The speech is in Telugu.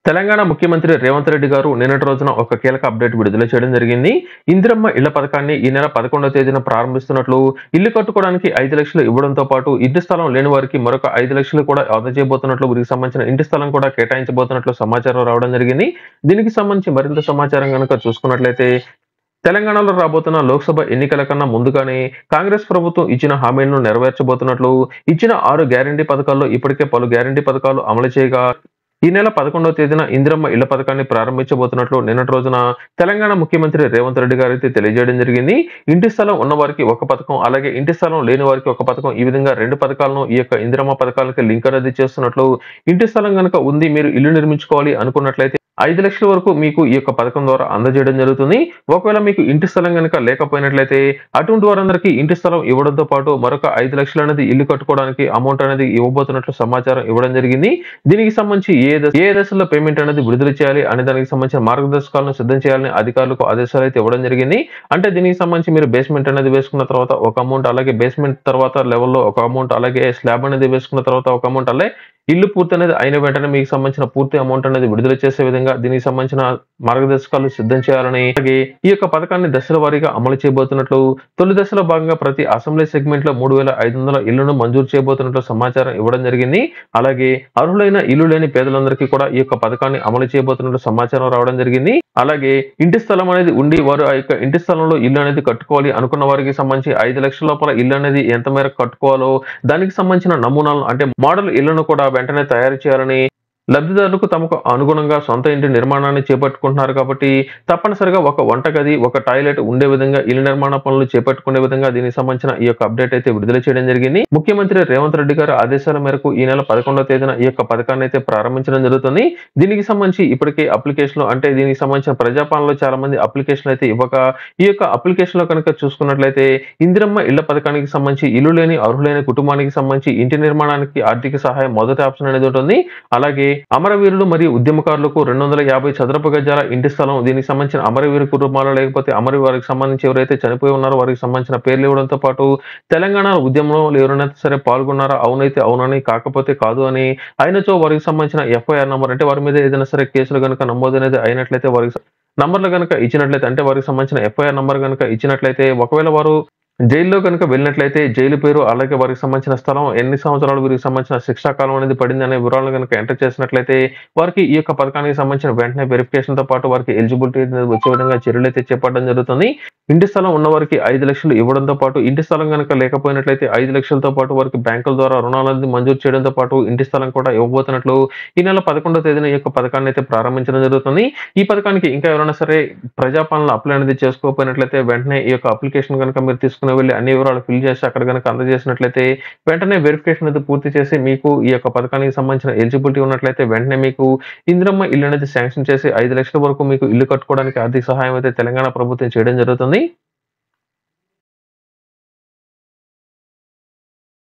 తెలంగాణ ముఖ్యమంత్రి రేవంత్ రెడ్డి గారు నిన్నటి రోజున ఒక కీలక అప్డేట్ విడుదల చేయడం జరిగింది ఇందిరమ్మ ఇళ్ల పథకాన్ని ఈ నెల పదకొండవ తేదీన ప్రారంభిస్తున్నట్లు ఇల్లు కట్టుకోవడానికి ఐదు లక్షలు ఇవ్వడంతో పాటు ఇంటి స్థలం లేని వారికి మరొక ఐదు లక్షలు కూడా అందజేయబోతున్నట్లు వీరికి సంబంధించిన ఇంటి స్థలం కూడా కేటాయించబోతున్నట్లు సమాచారం రావడం జరిగింది దీనికి సంబంధించి మరింత సమాచారం కనుక చూసుకున్నట్లయితే తెలంగాణలో రాబోతున్న లోక్సభ ఎన్నికల కన్నా ముందుగానే కాంగ్రెస్ ప్రభుత్వం ఇచ్చిన హామీలను నెరవేర్చబోతున్నట్లు ఇచ్చిన ఆరు గ్యారంటీ పథకాల్లో ఇప్పటికే పలు గ్యారంటీ పథకాలు అమలు చేయగా ఈ నెల పదకొండవ తేదీన ఇందిరమ్మ ఇళ్ల పథకాన్ని ప్రారంభించబోతున్నట్లు నిన్నటి రోజున తెలంగాణ ముఖ్యమంత్రి రేవంత్ రెడ్డి గారు అయితే తెలియజేయడం జరిగింది ఇంటి స్థలం ఉన్న వారికి ఒక పథకం అలాగే ఇంటి స్థలం లేని వారికి ఒక పథకం ఈ విధంగా రెండు పథకాలను ఈ యొక్క ఇందిరమ్మ పథకాలకి లింక్ అనేది చేస్తున్నట్లు ఇంటి స్థలం కనుక ఉంది మీరు ఇల్లు నిర్మించుకోవాలి అనుకున్నట్లయితే ఐదు లక్షల వరకు మీకు ఈ యొక్క పథకం ద్వారా అందజేయడం జరుగుతుంది ఒకవేళ మీకు ఇంటి స్థలం కనుక లేకపోయినట్లయితే అటువంటి వారందరికీ ఇంటి స్థలం ఇవ్వడంతో పాటు మరొక ఐదు లక్షలు అనేది ఇల్లు కట్టుకోవడానికి అమౌంట్ అనేది ఇవ్వబోతున్నట్లు సమాచారం ఇవ్వడం జరిగింది దీనికి సంబంధించి ఏ దశ ఏ దశలో పేమెంట్ అనేది విడుదల చేయాలి అనే దానికి సంబంధించిన మార్గదర్శకాలను సిద్ధం చేయాలని అధికారులకు ఆదేశాలు అయితే ఇవ్వడం జరిగింది అంటే దీనికి సంబంధించి మీరు బేస్మెంట్ అనేది వేసుకున్న తర్వాత ఒక అమౌంట్ అలాగే బేస్మెంట్ తర్వాత లెవెల్లో ఒక అమౌంట్ అలాగే స్లాబ్ అనేది వేసుకున్న తర్వాత ఒక అమౌంట్ అలాగే ఇల్లు పూర్తి అనేది అయిన వెంటనే మీకు సంబంధించిన పూర్తి అమౌంట్ అనేది విడుదల చేసే విధంగా దీనికి సంబంధించిన మార్గదర్శకాలు సిద్ధం చేయాలని అలాగే ఈ యొక్క పథకాన్ని దశల వారీగా అమలు చేయబోతున్నట్లు తొలి దశలో భాగంగా ప్రతి అసెంబ్లీ సెగ్మెంట్ లో మూడు వేల ఐదు వందల ఇళ్లను మంజూరు చేయబోతున్నట్లు సమాచారం ఇవ్వడం జరిగింది అలాగే అర్హులైన ఇల్లు లేని పేదలందరికీ కూడా ఈ యొక్క పథకాన్ని అమలు చేయబోతున్నట్లు సమాచారం రావడం జరిగింది అలాగే ఇంటి స్థలం అనేది ఉండి వారు ఆ యొక్క ఇంటి స్థలంలో ఇల్లు అనేది కట్టుకోవాలి అనుకున్న వారికి సంబంధించి ఐదు లక్షల లోపల ఇల్లు అనేది ఎంత మేరకు కట్టుకోవాలో దానికి సంబంధించిన నమూనాలను అంటే మోడల్ ఇళ్లను కూడా వెంటనే తయారు చేయాలని లబ్ధిదారులకు తమకు అనుగుణంగా సొంత ఇంటి నిర్మాణాన్ని చేపట్టుకుంటున్నారు కాబట్టి తప్పనిసరిగా ఒక వంటగది ఒక టాయిలెట్ ఉండే విధంగా ఇల్లు నిర్మాణ పనులు చేపట్టుకునే విధంగా దీనికి సంబంధించిన ఈ యొక్క అప్డేట్ అయితే విడుదల చేయడం జరిగింది ముఖ్యమంత్రి రేవంత్ రెడ్డి గారి ఆదేశాల మేరకు ఈ నెల పదకొండవ తేదీన ఈ యొక్క పథకాన్ని అయితే ప్రారంభించడం జరుగుతుంది దీనికి సంబంధించి ఇప్పటికే అప్లికేషన్ అంటే దీనికి సంబంధించిన ప్రజాపాలనలో చాలా మంది అప్లికేషన్ అయితే ఇవ్వక ఈ యొక్క అప్లికేషన్ లో కనుక చూసుకున్నట్లయితే ఇందిరమ్మ ఇళ్ల పథకానికి సంబంధించి ఇల్లు లేని అర్హులైన కుటుంబానికి సంబంధించి ఇంటి నిర్మాణానికి ఆర్థిక సహాయం మొదటి ఆప్షన్ అనేది ఉంటుంది అలాగే అమరవీరులు మరియు ఉద్యమకారులకు రెండు వందల యాభై చదరపు గజాల ఇంటి స్థలం దీనికి సంబంధించిన అమరవీరు కుటుంబాలు లేకపోతే అమర వారికి సంబంధించి ఎవరైతే చనిపోయి ఉన్నారో వారికి సంబంధించిన పేర్లు ఇవ్వడంతో పాటు తెలంగాణ ఉద్యమంలో ఎవరైనా సరే పాల్గొన్నారా అవునైతే అవునని కాకపోతే కాదు అని అయినచో వారికి సంబంధించిన ఎఫ్ఐఆర్ నంబర్ అంటే వారి మీద ఏదైనా సరే కేసులు కనుక నమోదు అనేది అయినట్లయితే వారికి నంబర్లు కనుక ఇచ్చినట్లయితే అంటే వారికి సంబంధించిన ఎఫ్ఐఆర్ నంబర్ కనుక ఇచ్చినట్లయితే ఒకవేళ వారు జైల్లో కనుక వెళ్ళినట్లయితే జైలు పేరు అలాగే వారికి సంబంధించిన స్థలం ఎన్ని సంవత్సరాలు వీరికి సంబంధించిన శిక్షా కాలం అనేది పడింది అనే వివరాలను కనుక ఎంటర్ చేసినట్లయితే వారికి ఈ యొక్క పథకానికి సంబంధించిన వెంటనే వెరిఫికేషన్ తో పాటు వారికి ఎలిజిబిలిటీ అనేది వచ్చే విధంగా చర్యలు అయితే చేపట్టడం జరుగుతుంది ఇంటి స్థలం ఉన్న వారికి ఐదు లక్షలు ఇవ్వడంతో పాటు ఇంటి స్థలం కనుక లేకపోయినట్లయితే ఐదు లక్షలతో పాటు వారికి బ్యాంకుల ద్వారా రుణాలు అనేది మంజూరు చేయడంతో పాటు ఇంటి స్థలం కూడా ఇవ్వబోతున్నట్లు ఈ నెల పదకొండో తేదీన ఈ యొక్క పథకాన్ని అయితే ప్రారంభించడం జరుగుతుంది ఈ పథకానికి ఇంకా ఎవరైనా సరే ప్రజాపాలన అప్లై అనేది చేసుకోకపోయినట్లయితే వెంటనే ఈ యొక్క అప్లికేషన్ కనుక మీరు తీసుకుని వెళ్ళి అన్ని వివరాలు ఫిల్ చేసి అక్కడ కనుక అందజేసినట్లయితే వెంటనే వెరిఫికేషన్ అనేది పూర్తి చేసి మీకు ఈ యొక్క పథకానికి సంబంధించిన ఎలిజిబిలిటీ ఉన్నట్లయితే వెంటనే మీకు ఇందిరమ్మ ఇల్లు అనేది శాంక్షన్ చేసి ఐదు లక్షల వరకు మీకు ఇల్లు కట్టుకోవడానికి ఆర్థిక సహాయం అయితే తెలంగాణ ప్రభుత్వం చేయడం జరుగుతుంది